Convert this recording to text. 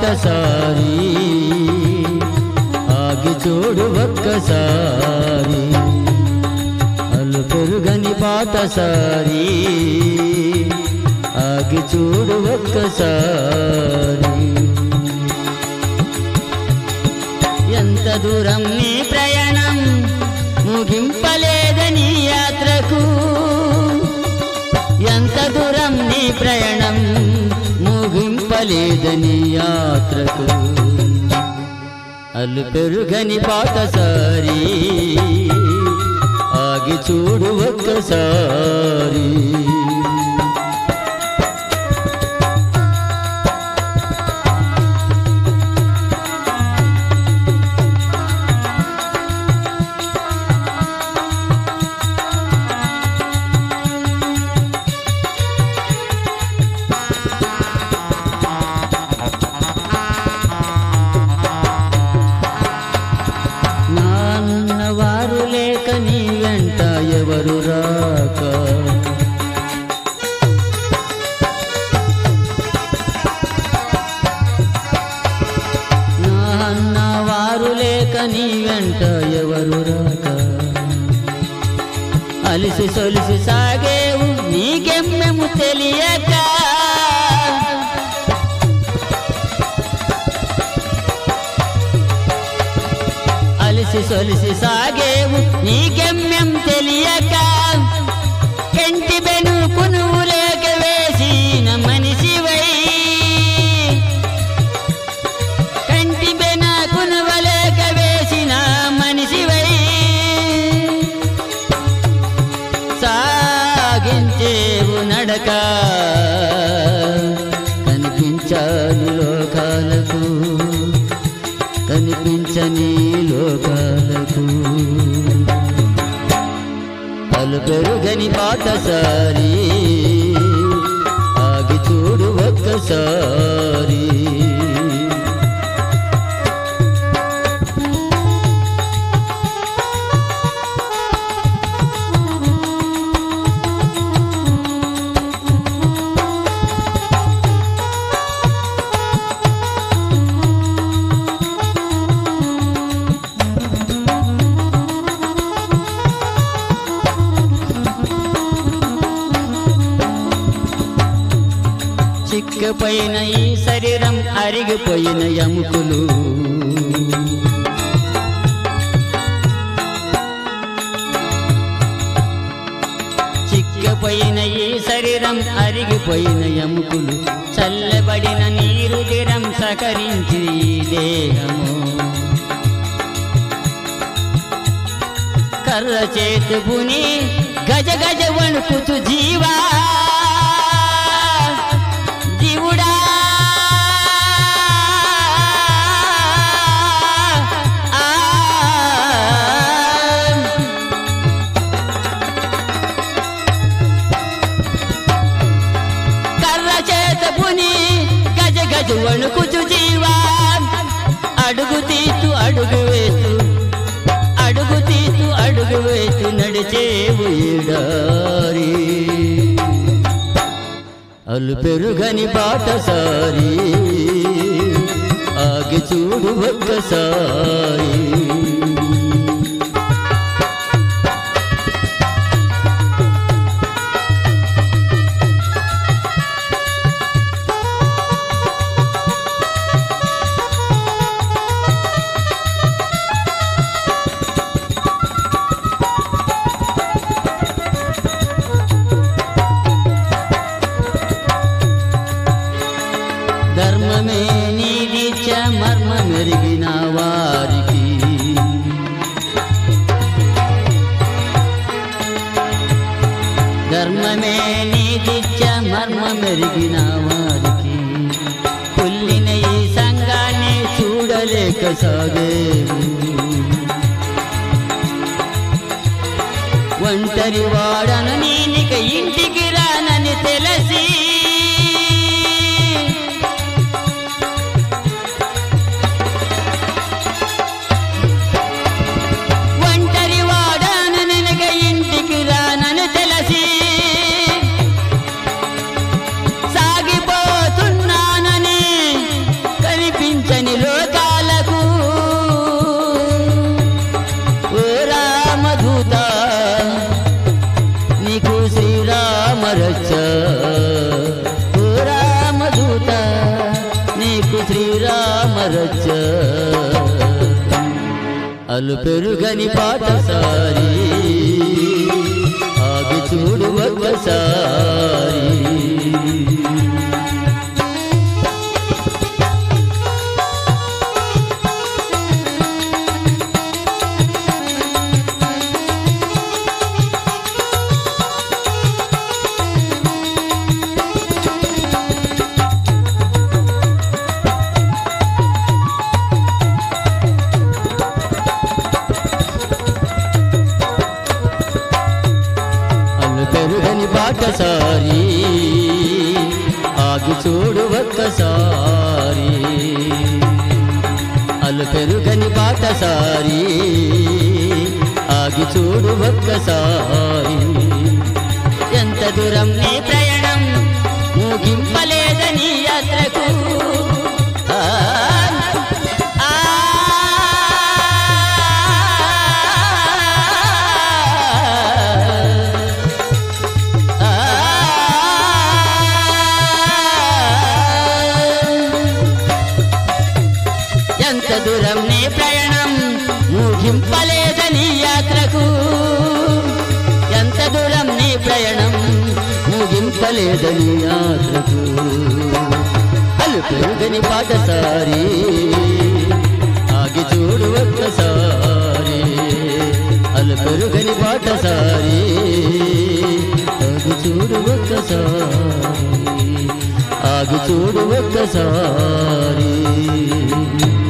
బాటసారి ఆగి చూడు ఒక్కసారి అల్లు పెరుగని బాటసారి ఆగి చూడు ఒక్కసారి ఎంత దూరం నీ ప్రయాణం ముగింపలేదని యాత్రకు ఎంత దూరం నీ ప్రయాణం ముగింపలేదని యాత్రకు అల్లు పెరుగని పాటసారి ఆగి చూడు ఒక్కసారి నాన్న వారు లేక నీ వెంట ఎవరు రాక నాన్న వారు లేక నీ వెంట ఎవరు రాక అలిసి సొలిసి సాగేవు నీకెమ్మెము తెలియక అలిసి సొలిసి సాగేవు నీకెమ్మెం తెలియక కంటి బెనుకు నువ్వు లేక వేసిన మనిషివై కంటి బెనకు నువ్వు లేక వేసిన మనిషివై సాగించేవు నడక కనిపించాలి లోకాలకు కనిపించని లోకాలకు పలు పెరుగని పాటసారి ఆగి చూడు ఒక్కసారి చిక్కపోయిన ఈ శరీరం అరిగిపోయిన ఎముకలు చిక్కపోయిన ఈ శరీరం అరిగిపోయిన ఎముకలు చల్లబడిన నీరు దిరం సకరించి ఈ దేహము కర్ర చేతుకుని గజ గజ వణుకుతు జీవా జీవుడా ఆ. కర్ర చేతపుని గజ గజ వణుకుతు జీవా అడుగు తీస్తూ అడుగు వేస్తూ అడుగు తీస్తూ అడుగు వేస్తూ నడిచేవు ఈడారి అల్లు పెరుగని బాటసారి ఆగి చూడు ఒక్కసారి ధర్మమే నీదిచ్చ మర్మ మెరిగిన వారికి ధర్మమే నీదిచ్చ మర్మ మెరిగిన వారికి కుల్లిన ఈ సంఘాన్ని చూడలేక సాగేవు ఒంటరి వాడను నేనిక ఇంటికి రానని తెలిసి ఒంటరి వాడను నినక ఇంటికి రానని తెలిసి సాగిపోతున్నానని కనిపి అలు పెరుగని పాటసారి ఆగి చూడు ఒక్కసారి అల్లు పెరుగని బాటసారి ఆగి చూడు ఒక్కసారి అల్లు పెరుగని బాటసారి ఆగి చూడు ఒక్కసారి ఎంత దూరం నీ ప్రయాణం ముగింపలేదని యాత్రకు ఆ, ఆ, ఆ, ఎంత దూరం నీ ప్రయాణం ముగింపలేదని యాత్రకు ఎంత దూరం నీ ప్రయాణం ముగింపలేదని యాత్రకు అలు పెరుగని పాటసారి ఆగి చూడు ఒక్కసారి అలు పెరుగని పాటసారి ఆగి చూడు ఒక్కసారి ఆగి చూడు ఒక్కసారి